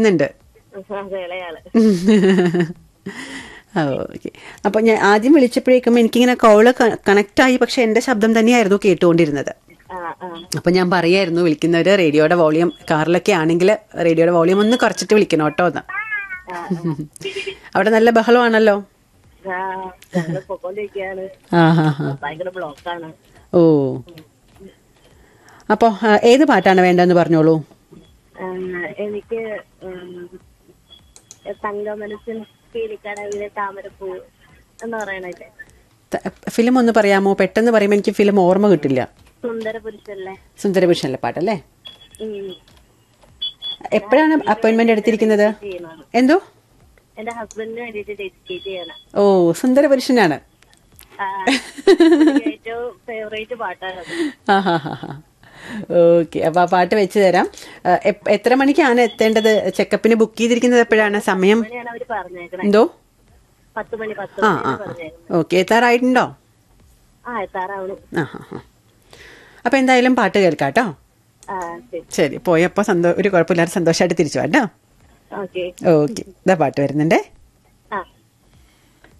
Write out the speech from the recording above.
പറയുന്നുണ്ട് അതെ, ഇളയാള് ഓക്കെ അപ്പൊ ഞാൻ ആദ്യം വിളിച്ചപ്പോഴേക്കും എനിക്കിങ്ങനെ കോള് കണക്ട് ആയി പക്ഷെ എന്റെ ശബ്ദം തന്നെയായിരുന്നു കേട്ടുകൊണ്ടിരുന്നത് ആ ആ അപ്പൊ ഞാൻ പറയായിരുന്നു വിളിക്കുന്നവര് റേഡിയോയുടെ വോളിയം കാറിലൊക്കെ ആണെങ്കിൽ റേഡിയോയുടെ വോളിയം ഒന്ന് കുറച്ചിട്ട് വിളിക്കണം കേട്ടോ എന്ന് ആ, അവിടെ നല്ല ബഹളമാണല്ലോ ആ ഞങ്ങള് പൊക്കോണ്ടിരിക്കയാണ് ആ ഹാ ഹാ ഭയങ്കര ബ്ലോക്കാണ് ഓ അപ്പോ ആ, ഏത് പാട്ടാണ് വേണ്ടതെന്ന് പറഞ്ഞോളൂ ആ, എനിക്ക് ഉം, തങ്കമനസ്സിൽ പീലിക്കടവിലെ താമരപ്പൂ എന്ന് പറയണല്ലേ ഫിലിം ഒന്ന് പറയാമോ പെട്ടെന്ന് പറയുമ്പോൾ എനിക്ക് ഫിലിം ഓർമ്മ കിട്ടില്ല സുന്ദര പുരുഷല്ലേ സുന്ദരഭൂഷണിലെ പാട്ടല്ലേ ഉം. എപ്പോഴാണ് അപ്പോയിന്റ്മെന്റ് എടുത്തിരിക്കുന്നത് ചെയ്യുന്നതാണ് എന്തോ എന്റെ ഹസ്ബൻഡിന് വേണ്ടിട്ട് ഡെഡിക്കേറ്റ് ചെയ്യണം ഓ സുന്ദരപുരുഷനാണ് ആ, എനിക്ക് ഏറ്റവും ഫേവറേറ്റ് പാട്ടാണ് അത് ആ ഹാ ഹാ ഹാ ഓക്കെ അപ്പൊ ആ പാട്ട് വെച്ച് തരാം ആ, എപ്പ- എത്ര മണിക്കാണ് എത്തേണ്ടത് ചെക്കപ്പിന് ബുക്ക് ചെയ്തിരിക്കുന്നത് എപ്പോഴാണ് സമയം അങ്ങനെയാണ് അവര് പറഞ്ഞേക്കണേ എന്തോ പത്ത് മണി പത്ത് ആ മണി ആ പറഞ്ഞേക്കുന്നത് ഓക്കെ എത്താറായിട്ടുണ്ടോ ആ എത്താറാവണം ആ ഹാ ഹാ അപ്പൊ എന്തായാലും പാട്ട് കേൾക്കാം കേട്ടോ ആ ശരി ശരി പോയപ്പോ സന്തോ ഒരു കുഴപ്പമില്ലാതെ സന്തോഷമായിട്ട് തിരിച്ചു വാട്ടോ ഓക്കെ ഓക്കെ ഇതാ പാട്ട് വരുന്നുണ്ടേ